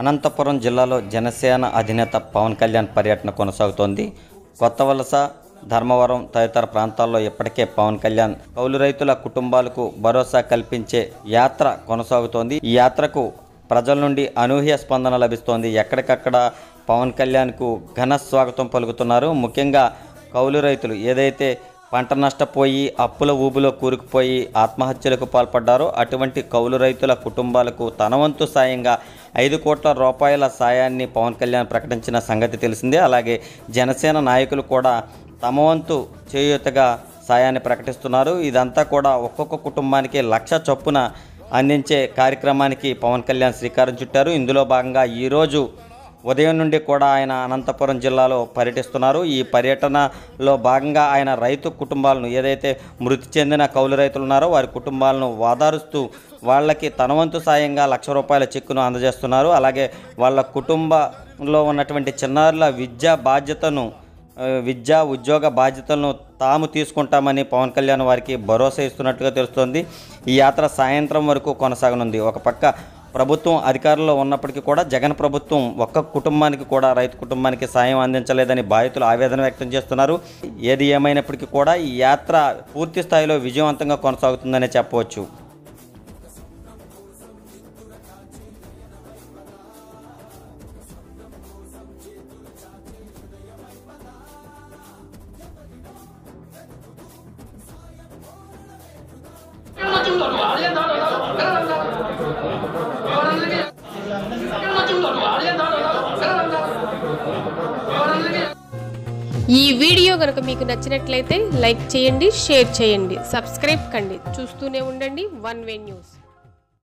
అనంతపురం జిల్లాలో జనసేన అధినేత పవన్ కళ్యాణ్ పర్యటన కొనసాగుతోంది కొత్త వలస ధర్మవరం తదితర ప్రాంతాల్లో ఇప్పటికే పవన్ కళ్యాణ్ కౌలు రైతుల కుటుంబాలకు భరోసా కల్పించే యాత్ర కొనసాగుతోంది ఈ యాత్రకు ప్రజల నుండి అనూహ్య స్పందన లభిస్తోంది ఎక్కడికక్కడ పవన్ కళ్యాణ్కు ఘన స్వాగతం పలుకుతున్నారు ముఖ్యంగా కౌలు రైతులు ఏదైతే పంట నష్టపోయి అప్పుల ఊబిలో కూరుకుపోయి ఆత్మహత్యలకు పాల్పడ్డారో అటువంటి కౌలు రైతుల కుటుంబాలకు తన వంతు సాయంగా ఐదు కోట్ల రూపాయల సాయాన్ని పవన్ కళ్యాణ్ ప్రకటించిన సంగతి తెలిసిందే అలాగే జనసేన నాయకులు కూడా తమ వంతు చేయూతగా సాయాన్ని ప్రకటిస్తున్నారు ఇదంతా కూడా ఒక్కొక్క కుటుంబానికి లక్ష చొప్పున అందించే కార్యక్రమానికి పవన్ కళ్యాణ్ శ్రీకారం చుట్టారు ఇందులో భాగంగా ఈరోజు ఉదయం నుండి కూడా ఆయన అనంతపురం జిల్లాలో పర్యటిస్తున్నారు ఈ పర్యటనలో భాగంగా ఆయన రైతు కుటుంబాలను ఏదైతే మృతి చెందిన కౌలు రైతులు ఉన్నారో వారి కుటుంబాలను వాదారుస్తూ వాళ్ళకి తన వంతు సాయంగా లక్ష రూపాయల చెక్కును అందజేస్తున్నారు అలాగే వాళ్ళ కుటుంబంలో ఉన్నటువంటి చిన్నారుల విద్యా బాధ్యతను ఆ, విద్యా ఉద్యోగ బాధ్యతలను తాము తీసుకుంటామని పవన్ కళ్యాణ్ వారికి భరోసా ఇస్తున్నట్టుగా తెలుస్తోంది ఈ యాత్ర సాయంత్రం వరకు కొనసాగనుంది ఒక పక్క ప్రభుత్వం అధికారంలో ఉన్నప్పటికీ కూడా జగన్ ప్రభుత్వం ఒక్క కుటుంబానికి కూడా రైతు కుటుంబానికి సాయం అందించలేదని బాధితులు ఆవేదన వ్యక్తం చేస్తున్నారు ఏది ఏమైనప్పటికీ కూడా ఈ యాత్ర పూర్తి స్థాయిలో విజయవంతంగా కొనసాగుతుందనే చెప్పవచ్చు ఈ వీడియో కనుక మీకు నచ్చినట్లయితే లైక్ చేయండి షేర్ చేయండి సబ్స్క్రైబ్ కండి చూస్తూనే ఉండండి వన్ వే న్యూస్